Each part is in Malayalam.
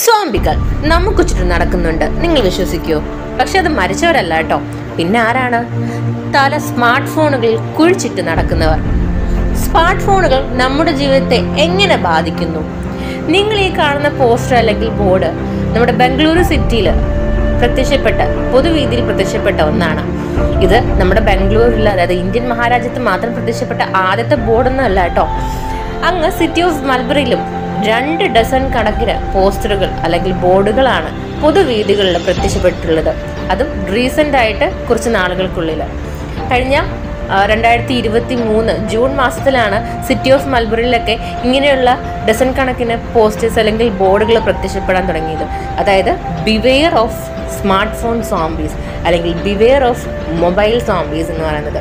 സോംബികൾ നമുക്ക് ചുറ്റും നടക്കുന്നുണ്ട് നിങ്ങൾ വിശ്വസിക്കുമോ പക്ഷെ അത് മരിച്ചവരല്ല കേട്ടോ പിന്നെ ആരാണ് തല സ്മാർട്ട് ഫോണുകളിൽ കുഴിച്ചിട്ട് നടക്കുന്നവർ സ്മാർട്ട് ഫോണുകൾ നമ്മുടെ ജീവിതത്തെ എങ്ങനെ ബാധിക്കുന്നു നിങ്ങൾ ഈ കാണുന്ന പോസ്റ്റർ അല്ലെങ്കിൽ ബോർഡ് നമ്മുടെ ബംഗളൂരു സിറ്റിയിൽ പ്രത്യക്ഷപ്പെട്ട പൊതുവീതിയിൽ പ്രത്യക്ഷപ്പെട്ട ഒന്നാണ് ഇത് നമ്മുടെ ബംഗളൂരിൽ അതായത് ഇന്ത്യൻ മഹാരാജ്യത്ത് മാത്രം പ്രത്യക്ഷപ്പെട്ട ആദ്യത്തെ ബോർഡൊന്നും അല്ല കേട്ടോ അങ്ങ് സിറ്റി ഓഫ് മൽബറിയിലും രണ്ട് ഡസൺ കണക്കിന് പോസ്റ്ററുകൾ അല്ലെങ്കിൽ ബോർഡുകളാണ് പൊതുവീതികളിൽ പ്രത്യക്ഷപ്പെട്ടിട്ടുള്ളത് അതും റീസെൻ്റ് ആയിട്ട് കുറച്ച് നാളുകൾക്കുള്ളിൽ കഴിഞ്ഞ ആ, രണ്ടായിരത്തി ഇരുപത്തി മൂന്ന് ജൂൺ മാസത്തിലാണ് സിറ്റി ഓഫ് മൽബറിയിലൊക്കെ ഇങ്ങനെയുള്ള ഡസൺ കണക്കിന് പോസ്റ്റേഴ്സ് അല്ലെങ്കിൽ ബോർഡുകൾ പ്രത്യക്ഷപ്പെടാൻ തുടങ്ങിയത് അതായത് beware of smart phone zombies അല്ലെങ്കിൽ ബിവെയർ ഓഫ് മൊബൈൽ സോംബീസ് എന്ന് പറയുന്നത്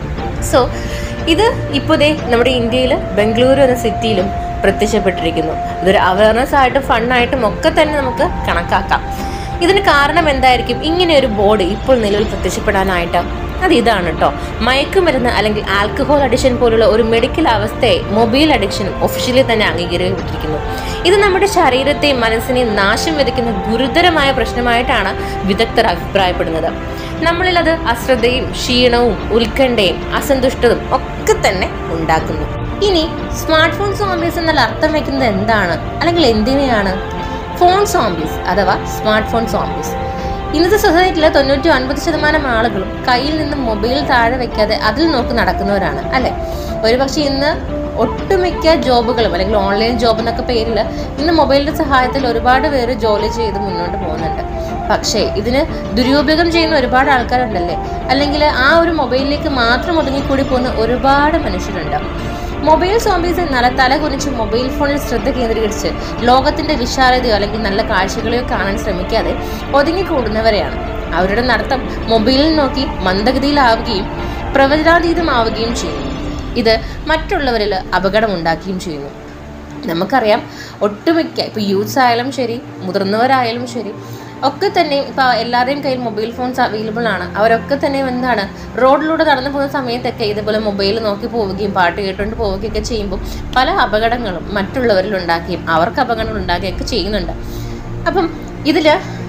സോ ഇത് ഇപ്പോൾ ദേ നമ്മുടെ ഇന്ത്യയിൽ ബംഗളൂരു എന്ന സിറ്റിയിലും പ്രത്യക്ഷപ്പെട്ടിരിക്കുന്നു ഇതൊരു അവയർനെസ് ആയിട്ടും ഫണ്ണായിട്ടും ഒക്കെ തന്നെ നമുക്ക് കണക്കാക്കാം ഇതിന് കാരണം എന്തായിരിക്കും ഇങ്ങനെ ഒരു ബോർഡ് ഇപ്പോൾ നിലവിൽ പ്രത്യക്ഷപ്പെടാനായിട്ട് അത് ഇതാണ് കേട്ടോ മയക്കുമരുന്ന് അല്ലെങ്കിൽ ആൽക്കഹോൾ അഡിക്ഷൻ പോലുള്ള ഒരു മെഡിക്കൽ അവസ്ഥയെ മൊബൈൽ അഡിക്ഷനും ഒഫീഷ്യലി തന്നെ അംഗീകരിക്കപ്പെട്ടിരിക്കുന്നു ഇത് നമ്മുടെ ശരീരത്തെയും മനസ്സിനെയും നാശം വിതയ്ക്കുന്ന ഗുരുതരമായ പ്രശ്നമായിട്ടാണ് വിദഗ്ധർ അഭിപ്രായപ്പെടുന്നത് നമ്മളിൽ അത് അശ്രദ്ധയും ക്ഷീണവും ഉത്കണ്ഠയും അസന്തുഷ്ടതും ഒക്കെ തന്നെ ഉണ്ടാക്കുന്നു ഇനി സ്മാർട്ട് ഫോൺ സോംബീസ് എന്നാൽ അർത്ഥം വയ്ക്കുന്നത് എന്താണ് അല്ലെങ്കിൽ എന്തിനെയാണ് ഫോൺ സോംബീസ് അഥവാ സ്മാർട്ട് ഫോൺ സോംബീസ് ഇന്നത്തെ സൊസൈറ്റിയിലെ തൊണ്ണൂറ്റി ഒൻപത് ശതമാനം ആളുകളും കയ്യിൽ നിന്ന് മൊബൈൽ താഴെ വെക്കാതെ അതിൽ നോക്കി നടക്കുന്നവരാണ് അല്ലെ ഒരുപക്ഷെ ഇന്ന് ഒട്ടുമിക്ക ജോബുകളും അല്ലെങ്കിൽ ഓൺലൈൻ ജോബ് എന്നൊക്കെ പേരിൽ ഇന്ന് മൊബൈലിന്റെ സഹായത്തിൽ ഒരുപാട് പേര് ജോലി ചെയ്ത് മുന്നോട്ട് പോകുന്നുണ്ട് പക്ഷേ ഇതിന് ദുരുപയോഗം ചെയ്യുന്ന ഒരുപാട് ആൾക്കാരുണ്ടല്ലേ അല്ലെങ്കിൽ ആ ഒരു മൊബൈലിലേക്ക് മാത്രം ഒതുങ്ങിക്കൂടി പോകുന്ന ഒരുപാട് മനുഷ്യരുണ്ട് മൊബൈൽ സോംബീസ് എന്നാൽ തല കുനിച്ച് മൊബൈൽ ഫോണിൽ ശ്രദ്ധ കേന്ദ്രീകരിച്ച് ലോകത്തിന്റെ വിശാലതയോ അല്ലെങ്കിൽ നല്ല കാഴ്ചകളെയോ കാണാൻ ശ്രമിക്കാതെ ഒതുങ്ങിക്കൂടുന്നവരെയാണ് അവരുടെ നടത്തം മൊബൈലിൽ നോക്കി മന്ദഗതിയിലാവുകയും പ്രവചനാതീതമാവുകയും ചെയ്യുന്നു ഇത് മറ്റുള്ളവരിൽ അപകടമുണ്ടാക്കുകയും ചെയ്യുന്നു നമുക്കറിയാം ഒട്ടുമിക്ക ഇപ്പോൾ യൂത്ത്സ് ആയാലും ശരി മുതിർന്നവരായാലും ശരി ഒക്കെ തന്നെ ഇപ്പോൾ എല്ലാവരുടെയും കയ്യിൽ മൊബൈൽ ഫോൺസ് അവൈലബിൾ ആണ് അവരൊക്കെ തന്നെ എന്താണ് റോഡിലൂടെ നടന്നു പോകുന്ന സമയത്തൊക്കെ ഇതുപോലെ മൊബൈൽ നോക്കി പോവുകയും പാട്ട് കേട്ടുകൊണ്ട് പോവുകയൊക്കെ ചെയ്യുമ്പോൾ പല അപകടങ്ങളും മറ്റുള്ളവരിൽ ഉണ്ടാക്കുകയും അവർക്ക് അപകടങ്ങൾ ഉണ്ടാക്കുകയൊക്കെ ചെയ്യുന്നുണ്ട് അപ്പം ഇതിൽ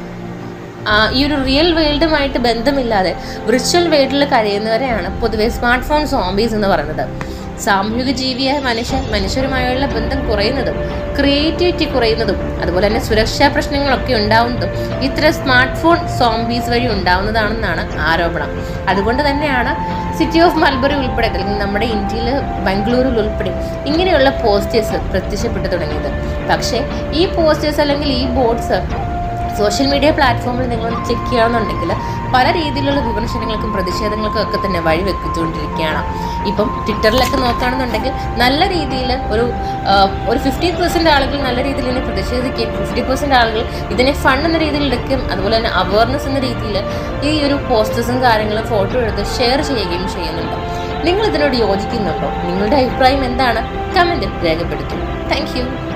ഈ ഒരു റിയൽ വേൾഡുമായിട്ട് ബന്ധമില്ലാതെ വിർച്വൽ വേൾഡിൽ കഴിയുന്നവരെയാണ് പൊതുവെ സ്മാർട്ട് ഫോൺ സോംബീസ് എന്ന് പറയുന്നത് സാമൂഹിക ജീവിയായ മനുഷ്യൻ മനുഷ്യരുമായുള്ള ബന്ധം കുറയുന്നതും ക്രിയേറ്റിവിറ്റി കുറയുന്നതും അതുപോലെ തന്നെ സുരക്ഷാ പ്രശ്നങ്ങളൊക്കെ ഉണ്ടാവുന്നതും ഇത്തരം സ്മാർട്ട് ഫോൺ സോംബീസ് വഴി ഉണ്ടാവുന്നതാണെന്നാണ് ആരോപണം അതുകൊണ്ട് തന്നെയാണ് സിറ്റി ഓഫ് മൽബറി ഉൾപ്പെടെ അല്ലെങ്കിൽ നമ്മുടെ ഇന്ത്യയിൽ ബംഗളൂരിൽ ഉൾപ്പെടെ ഇങ്ങനെയുള്ള പോസ്റ്റേഴ്സ് പ്രത്യക്ഷപ്പെട്ടു തുടങ്ങിയത് പക്ഷേ ഈ പോസ്റ്റേഴ്സ് അല്ലെങ്കിൽ ഈ ബോർഡ്സ് സോഷ്യൽ മീഡിയ പ്ലാറ്റ്ഫോമിൽ നിങ്ങൾ ചെക്ക് ചെയ്യുകയാണെന്നുണ്ടെങ്കിൽ പല രീതിയിലുള്ള വിമർശനങ്ങൾക്കും പ്രതിഷേധങ്ങൾക്കും ഒക്കെ തന്നെ വഴിവെച്ചുകൊണ്ടിരിക്കുകയാണ് ഇപ്പം ട്വിറ്ററിലൊക്കെ നോക്കുകയാണെന്നുണ്ടെങ്കിൽ നല്ല രീതിയിൽ ഒരു ആ, ഒരു ഫിഫ്റ്റി പെർസെൻറ്റ് ആളുകൾ നല്ല രീതിയിൽ ഇതിനെ പ്രതിഷേധിക്കുകയും ഫിഫ്റ്റി പെർസെൻറ്റ് ആളുകൾ ഇതിനെ ഫൺ എന്ന രീതിയിൽ എടുക്കുകയും അതുപോലെ തന്നെ അവയർനെസ് എന്ന രീതിയിൽ ഈ ഒരു പോസ്റ്റേഴ്സും കാര്യങ്ങളും ഫോട്ടോ എടുത്ത് ഷെയർ ചെയ്യുകയും ചെയ്യുന്നുണ്ട് നിങ്ങൾ ഇതിനോട് യോജിക്കുന്നുണ്ടോ നിങ്ങളുടെ അഭിപ്രായം എന്താണ് കമൻറ്റിൽ രേഖപ്പെടുത്തും താങ്ക് യു